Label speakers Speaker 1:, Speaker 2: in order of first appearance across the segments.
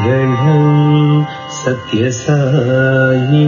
Speaker 1: మంగళం సత్యసాయిని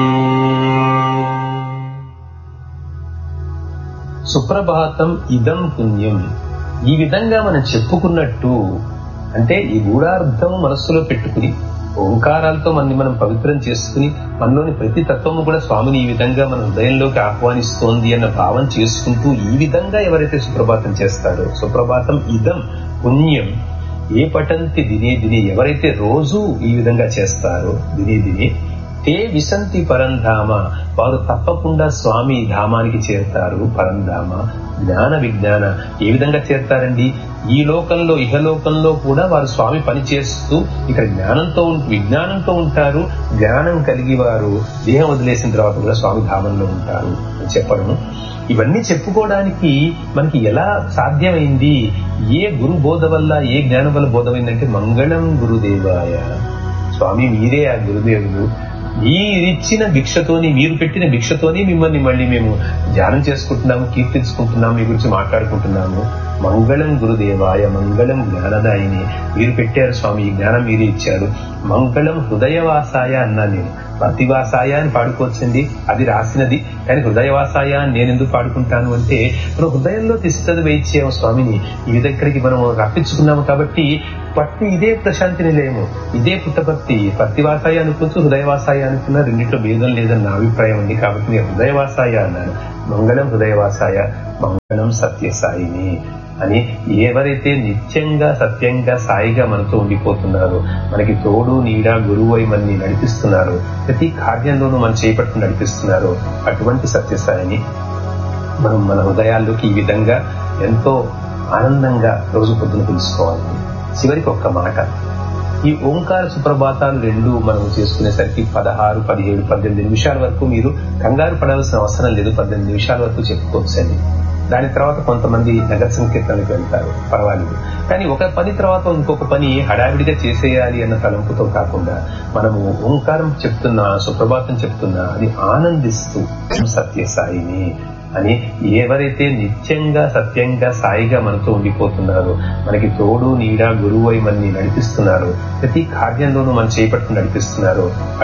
Speaker 1: సుప్రభాతం ఇదం పుణ్యం ఈ విధంగా మనం చెప్పుకున్నట్టు అంటే ఈ గూఢార్థం మనస్సులో పెట్టుకుని ఓంకారాలతో మనని మనం పవిత్రం చేసుకుని మనలోని ప్రతి తత్వము కూడా స్వామిని ఈ విధంగా మన హృదయంలోకి ఆహ్వానిస్తోంది అన్న భావం చేసుకుంటూ ఈ విధంగా ఎవరైతే సుప్రభాతం చేస్తారో సుప్రభాతం ఇదం పుణ్యం ఏ పటంతి దినే దినే ఎవరైతే రోజు ఈ విధంగా చేస్తారో దినే దినే తే విసంతి పరంధామ వారు తప్పకుండా స్వామి ధామానికి చేరుతారు పరంధామ జ్ఞాన విజ్ఞాన ఏ విధంగా చేరుతారండి ఈ లోకంలో ఇహలోకంలో కూడా వారు స్వామి పని చేస్తూ ఇక్కడ జ్ఞానంతో విజ్ఞానంతో ఉంటారు జ్ఞానం కలిగి వారు దేహం వదిలేసిన తర్వాత కూడా స్వామి ధామంలో ఉంటారు అని చెప్పడము ఇవన్నీ చెప్పుకోవడానికి మనకి ఎలా సాధ్యమైంది ఏ గురు బోధ వల్ల ఏ జ్ఞానం వల్ల బోధమైందంటే మంగళం గురుదేవాయ స్వామి మీరే ఆ గురుదేవులు మీరిచ్చిన భిక్షతోని మీరు పెట్టిన భిక్షతోని మిమ్మల్ని మళ్ళీ మేము ధ్యానం చేసుకుంటున్నాము కీర్తించుకుంటున్నాము మీ గురించి మాట్లాడుకుంటున్నాము మంగళం గురుదేవాయ మంగళం జ్ఞానదాయిని మీరు పెట్టారు స్వామి ఈ జ్ఞానం మీరే ఇచ్చారు మంగళం హృదయవాసాయ అన్నా నేను ప్రతివాసాయ అని పాడుకోవచ్చండి అది రాసినది కానీ హృదయవాసాయ అని నేను ఎందుకు పాడుకుంటాను అంటే మనం హృదయంలో తీసుకొని వేయించాము స్వామిని ఈ దగ్గరికి మనం రప్పించుకున్నాము కాబట్టి పట్టి ఇదే ప్రశాంతి నిలయము ఇదే పుట్టపర్తి పత్తివాసాయ అనుకోవచ్చు హృదయవాసాయ అనుకున్నా రెండింటిలో భేదం లేదని నా అభిప్రాయం ఉంది కాబట్టి నేను హృదయవాసాయ అన్నాను మంగళం హృదయవాసాయ మంగళం సత్యసాయిని అని ఎవరైతే నిత్యంగా సత్యంగా సాయిగా మనతో ఉండిపోతున్నారో మనకి తోడు నీడ గురువు అయి మనని నడిపిస్తున్నారు ప్రతి కార్యంలోనూ మనం చేపట్టు నడిపిస్తున్నారు అటువంటి సత్యసాయిని మనం మన హృదయాల్లోకి ఈ విధంగా ఎంతో ఆనందంగా రోజు పొద్దున తెలుసుకోవాలి చివరికి ఒక్క మాట ఈ ఓంకార సుప్రభాతాలు రెండు మనం చేసుకునేసరికి పదహారు పదిహేడు పద్దెనిమిది నిమిషాల వరకు మీరు కంగారు పడాల్సిన అవసరం లేదు పద్దెనిమిది నిమిషాల వరకు చెప్పుకోవచ్చండి దాని తర్వాత కొంతమంది నగర సంకీర్తనకు వెళ్తారు పర్వాలేదు కానీ ఒక పని తర్వాత ఇంకొక పని హడావిడిగా చేసేయాలి అన్న తలంపుతో కాకుండా మనము ఓంకారం చెప్తున్నా సుప్రభాతం చెప్తున్నా అది ఆనందిస్తూ సత్యసాయిని అని ఎవరైతే నిత్యంగా సత్యంగా సాయిగా మనతో ఉండిపోతున్నారో మనకి తోడు నీడ గురువు అయి మనని నడిపిస్తున్నారు ప్రతి కార్యంలోనూ మనం చేపట్టు నడిపిస్తున్నారు